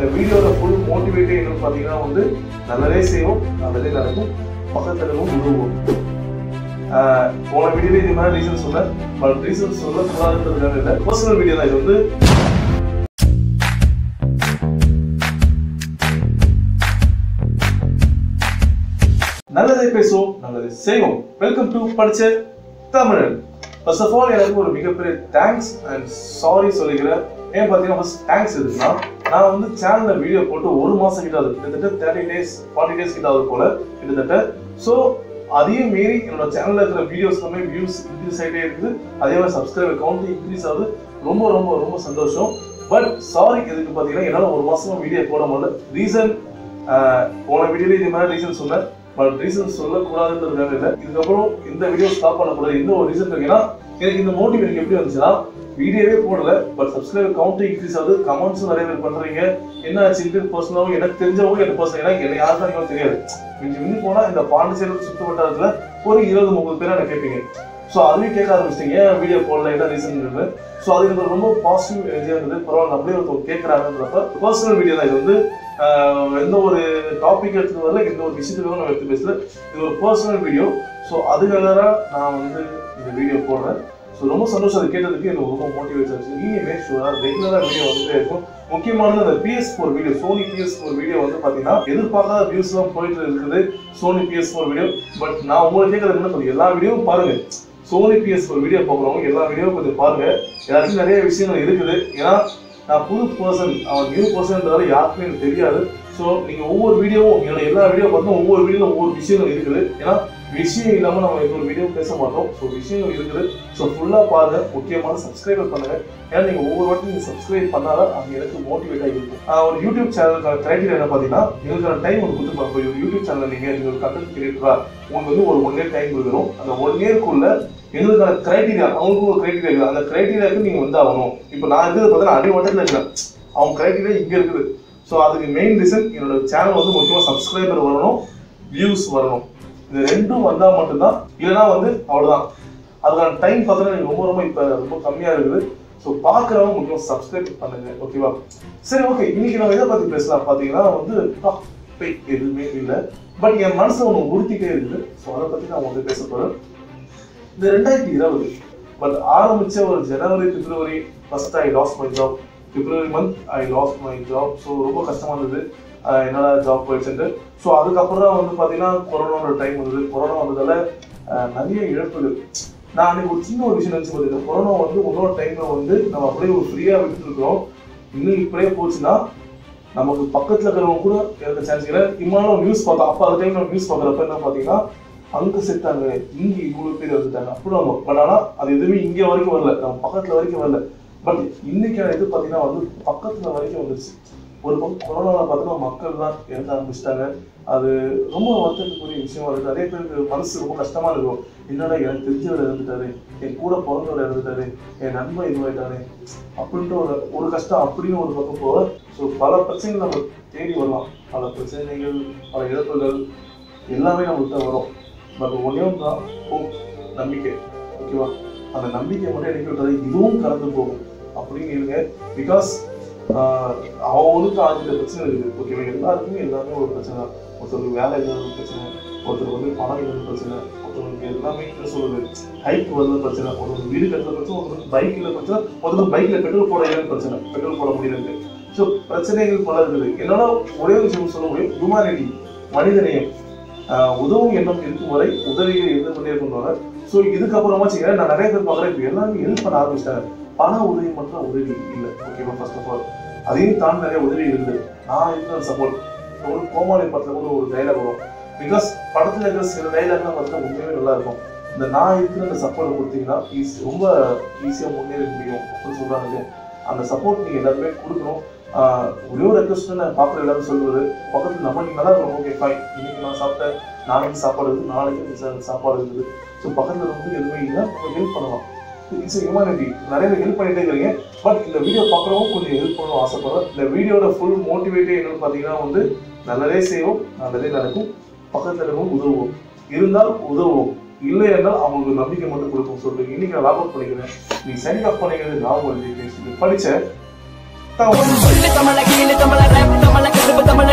இந்த வீடியோட ஃபுல் மோட்டிவேட்டே என்னன்னு பார்த்தீங்கன்னா வந்து நல்லதே செய்வோம் நல்லதே நடக்கும் பக்கத்துல இருக்கவும் உதவுவோம் ஆஹ் போன வீடியோல இது மாதிரி ரீசன் சொன்னேன் பட் ரீசன் சொல்ல கூடாதுன்றதுக்காக இல்லை பர்சனல் வீடியோ தான் இது வந்து நல்லதை பேசுவோம் நல்லதை செய்வோம் வெல்கம் டு படிச்ச தமிழன் ஃபர்ஸ்ட் ஆஃப் ஆல் எனக்கு ஒரு மிகப்பெரிய தேங்க்ஸ் அண்ட் சாரி சொல்லிக்கிறேன் ஏன் பார்த்தீங்கன்னா ஃபர்ஸ்ட் தேங்க்ஸ் இருக்குன்னா நான் வந்து சேனல்ல வீடியோ போட்டு ஒரு மாசம் கிட்ட ஆகுது கிட்டத்தட்ட தேர்ட்டி டேஸ் ஃபார்ட்டி டேஸ் கிட்ட ஆகுது போல கிட்டத்தட்ட ஸோ அதையும் மீறி என்னோட சேனல்ல இருக்கிற வீடியோஸ் எல்லாமே வியூஸ் இன்க்ரீஸ் ஆகிட்டே இருக்குது அதே மாதிரி சப்ஸ்கிரைபர் கவுண்ட் இன்க்ரீஸ் ஆகுது ரொம்ப ரொம்ப ரொம்ப சந்தோஷம் பட் சாரி எதுக்கு பார்த்தீங்கன்னா என்னால் ஒரு மாசமா வீடியோ போட முடியல ரீசன் போன வீடியோல இது மாதிரி ரீசன் சொன்னேன் பட் ரீசன் சொல்லக்கூடாதுன்றதுக்காக இல்லை இதுக்கப்புறம் இந்த வீடியோ ஸ்டாப் பண்ணக்கூடாது எந்த ஒரு ரீசன் இருக்குன்னா எனக்கு இந்த மோட்டிவ் எனக்கு எப்படி வந்துச்சுன்னா வீடியோவே போடல பட் சப்ஸ்கிரைபர் கவுண்ட் இன்க்ரீஸ் ஆகுது கமெண்ட்ஸும் நிறைய பேர் பண்றீங்க என்ன ஆச்சு பர்சனலாகவும் எனக்கு தெரிஞ்சவங்க எனக்கு பர்சன் ஏன்னா என்ன யாருக்கும் அதிகமாக தெரியாது மிஞ்சி மிஞ்சி போனா இந்த பாண்டிச்சேரி சுற்று வட்டாரத்துல ஒரு இருபது முப்பது பேர் எனக்கு கேட்பீங்க ஸோ அதுலேயும் கேட்க ஆரம்பிச்சிட்டீங்க ஏன் வீடியோ போடல என்ன ரீசன் ஸோ அது எனக்கு ரொம்ப பாசிட்டிவ் எனர்ஜியாக இருந்தது பரவாயில்ல அப்படியே ஒருத்தவங்க கேட்குறாங்கன்றப்ப பர்சனல் வீடியோ தான் இது வந்து ஆஹ், எந்த ஒரு டாபிக் எடுத்துட்டு வரல எந்த ஒரு விஷயத்துக்காக நான் எடுத்து பேசல இது ஒரு பர்சனல் வீடியோ ஸோ அதுக்காக தான் நான் வந்து இந்த வீடியோ போடுறேன் ஸோ ரொம்ப சந்தோஷம் அதை கேட்டதுக்கு எனக்கு ரொம்ப மோட்டிவேட் ஆச்சு இனிமே ஷூராக ரெகுலராக வீடியோ வந்துட்டே இருக்கும் முக்கியமானது அந்த PS four video Sony PS four video வந்து பார்த்தீங்கன்னா எதிர்பார்க்காத வியூஸ்லாம் போயிட்டு இருக்குது Sony PS four video but நான் உங்களுக்கு கேட்கறது என்ன சொல்லி எல்லா வீடியோவும் பாருங்க சோனி பிஎஸ் ஃபோர் வீடியோ பார்க்குறவங்க எல்லா வீடியோவும் கொஞ்சம் பாருங்க எல்லாத்தையும் நிறைய விஷயங்கள் இருக்குது ஏன்னா நான் புது பர்சன் அவன் நியூ பர்சன்ன்றால யாருக்குமே எனக்கு தெரியாது ஸோ நீங்கள் ஒவ்வொரு வீடியோவும் என்னோட எல்லா வீடியோ பார்த்தா ஒவ்வொரு வீடியோவில் ஒவ்வொரு விஷயங்கள் இருக்குது ஏன்னா விஷயம் இல்லாமல் நம்ம எந்த ஒரு வீடியோ பேச மாட்டோம் ஸோ விஷயங்கள் இருக்குது ஸோ ஃபுல்லாக பாருங்க முக்கியமான சப்ஸ்கிரைபர் பண்ணுங்க ஏன்னா நீங்கள் ஒவ்வொரு வாட்டி நீங்கள் சப்ஸ்கிரைப் பண்ணாதான் அது எனக்கு மோட்டிவேட்டாக இருக்கும் ஆஹ் ஒரு யூடியூப் சேனலுக்கான கிரைட்டீரியா என்ன பார்த்தீங்கன்னா எங்களுக்கான டைம் ஒன்று கொடுத்துருப்பாங்க இப்போ ஒரு யூடியூப் சேனல் நீங்கள் நீங்கள் ஒரு கண்டென்ட் கிரியேட்டரா உங்களுக்கு வந்து ஒரு ஒன் இயர் டைம் கொடுக்குறோம் அந்த ஒன் இயர்க்குள்ள எங்களுக்கான கிரைட்டீரியா அவங்களுக்கு ஒரு கிரைட்டீரியா இருக்குது அந்த கிரைட்டீரியாவுக்கு நீங்கள் வந்து ஆகணும் இப்போ நான் இருக்கிறது பார்த்தீங்கன்னா அடிமட்டத்தில் இருக்கிறேன் அவங்க கிரைட்டீரியா இங்கே இருக்குது ஸோ அதுக்கு மெயின் ரீசன் என்னோட சேனல் வந்து முக்கியமாக சப்ஸ்கிரைபர் வரணும் வியூஸ் வரணும் இது ரெண்டும் வந்தால் மட்டும்தான் இல்லைன்னா வந்து அவ்வளோதான் அதுக்கான டைம் பார்த்தீங்கன்னா எனக்கு ரொம்ப ரொம்ப இப்போ ரொம்ப கம்மியாக இருக்குது ஸோ பார்க்குறவங்க முக்கியம் சப்ஸ்கிரைப் பண்ணுங்க ஓகேவா சரி ஓகே இன்னைக்கு நம்ம எதை பற்றி பேசலாம் பார்த்தீங்கன்னா வந்து ஆ, பேய் எதுவுமே இல்லை பட் என் மனசில் ஒன்று உறுத்திட்டே இருக்குது ஸோ அதை பற்றி நான் வந்து பேச போகிறேன் இந்த ரெண்டாயிரத்தி இருபது பட் ஆரம்பிச்ச ஒரு ஜனவரி பிப்ரவரி first I lost my job February month I lost my job so ரொம்ப கஷ்டமா இருந்தது ஆஹ் என்னடா ஜாப் போயிடுச்சுட்டு ஸோ அதுக்கப்புறம் தான் வந்து பார்த்தீங்கன்னா கொரோனாவோட டைம் வந்தது கொரோனா வந்ததால ஆஹ் நிறைய இழப்புகள் நான் அன்னைக்கு ஒரு சின்ன ஒரு விஷயம் நினச்சி பார்த்தீங்கன்னா கொரோனா வந்து இன்னொரு டைம்ல வந்து நம்ம அப்படியே ஒரு ஃப்ரீயாக விட்டுட்டு இருக்கிறோம் இன்னும் இப்படியே போச்சுன்னா நமக்கு பக்கத்துல இருக்கிறவங்க கூட இருக்க சான்ஸ் இல்லை இம்மாலும் நியூஸ் பார்த்தோம் அப்போ அந்த டைம் நியூஸ் பார்க்குறப்ப என்ன பார்த்தீங்கன்னா அங்க செத்தாங்க இங்க இவ்வளவு பேர் வந்துட்டாங்க அப்படி பட் ஆனா அது எதுவுமே இங்க வரைக்கும் வரல நம்ம பக்கத்துல வரைக்கும் வரல பட் இன்னைக்கான இது பாத்தீங்கன்னா வந்து பக்கத்துல வரைக்கும் வந்துருச்சு ஒரு பக்கம் கொரோனாவில் பார்த்தீங்கன்னா மக்கள் தான் இறந்த ஆரம்பிச்சிட்டாங்க அது ரொம்ப வருத்தத்துக்குரிய விஷயமா இருக்கு நிறைய பேருக்கு மனசு ரொம்ப கஷ்டமா இருக்கும் என்னடா எனக்கு தெரிஞ்சவர் இறந்துட்டாரு என் கூட பிறந்தவர் இறந்துட்டாரு என் நண்பன் இதுவாயிட்டாரு அப்படின்ட்டு ஒரு ஒரு கஷ்டம் அப்படியும் ஒரு பக்கம் போக ஸோ பல பிரச்சனைகள் நம்ம தேடி வரலாம் பல பிரச்சனைகள் பல இழப்புகள் எல்லாமே நம்மள்கிட்ட வரும் பட் ஒன்றே ஒன்று தான் hope, நம்பிக்கை ஓகேவா அந்த நம்பிக்கை மட்டும் எனக்கு விட்டாது இதுவும் கடந்து போகும் அப்படின்னு இருங்க பிகாஸ் அவங்களுக்கு ஆகிட்ட பிரச்சனை இருக்குது ஓகேவா எல்லாருக்குமே எல்லாமே ஒரு பிரச்சனை தான் ஒருத்தருக்கு வேலை இல்லாத ஒரு பிரச்சனை ஒருத்தருக்கு வந்து பணம் இல்லாத பிரச்சனை ஒருத்தவங்களுக்கு எல்லாமே என்ன சொல்றது ஹைட் வரல பிரச்சனை ஒருத்தருக்கு வீடு கட்டுற பிரச்சனை ஒருத்தருக்கு பைக் இல்லை பிரச்சனை ஒருத்தருக்கு பைக்ல பெட்ரோல் போட இல்லாத பிரச்சனை பெட்ரோல் போட முடியல ஸோ பிரச்சனைகள் பல இருக்குது என்னன்னா ஒரே ஒரு விஷயம் சொல்ல முடியும் ஹியூமானிட்டி மனிதநேயம் ஆஹ் உதவும் எண்ணம் இருக்கும் வரை உதவிகள் இருந்து கொண்டே இருக்கின்றன ஸோ இதுக்கப்புறமாச்சு ஏன்னா நான் நிறைய பேர் பார்க்குறேன் இப்போ எல்லாமே ஹெல்ப் பண்ண ஆரம்பிச்சிட்டாங்க பண உதவி மட்டும் உதவி இல்லை ஓகேவா ஃபர்ஸ்ட் ஆஃப் ஆல் அதையும் தாண்டி நிறைய உதவி இருக்குது நான் இருக்கிற சப்போர்ட் ஒரு கோமாளி படத்துல கூட ஒரு டைலாக் வரும் பிகாஸ் படத்துல இருக்கிற சில டைலாக்லாம் பார்த்தா உண்மையாவே நல்லா இருக்கும் இந்த நான் இருக்கிற அந்த சப்போர்ட் கொடுத்தீங்கன்னா ஈஸி ரொம்ப ஈஸியாக முன்னேற முடியும் அப்படின்னு சொல்றாங்க இல்லையா அந்த சப்போர்ட் நீங்க எல்லாருமே கொடுக்கணும் ஆஹ் ஒரே ஒரு ரெக்வஸ்ட் நான் பார்க்குற எல்லாரும் சொல்வது பக்கத்துல நம்ம நீங்க நல்லா இருக்கணும் ஓகே ஃபைன் இன்னைக்கு நான் சாப்பிட்டேன் நாளைக்கு சாப்பாடு இருக்குது நாளைக்கு இந்த சா- சாப்பாடு இருக்குது ஸோ பக்கத்துல வந்து எதுவுமே இல்லை ஹெல்ப் பண்ணலாம் இட்ஸ் ஹியூமானிட்டி நிறைய பேர் ஹெல்ப் பண்ணிட்டே இருக்கிறீங்க பட் இந்த வீடியோ பார்க்குறவங்க கொஞ்சம் ஹெல்ப் பண்ணணும் ஆசைப்படுறேன் இந்த வீடியோட ஃபுல் மோட்டிவேட்டே என்னன்னு பார்த்தீங்கன்னா வந்து நல்லதே செய்வோம் நல்லதே நடக்கும் பக்கத்துல இருக்கவும் உதவுவோம் இருந்தால் உதவுவோம் இல்லை என்றால் அவங்களுக்கு நம்பிக்கை மட்டும் கொடுக்கும் சொல்லிட்டு இன்னைக்கு நான் லாக் அவுட் பண்ணிக்கிறேன் நீ சைன் ஆஃப் பண்ணிக்கிறது நான் உங்களுக்கு பேசுறது படிச்ச தமிழ் சொல்லு தமிழ கீழு தமிழ ரேப் தமிழ கடுப்பு தமிழ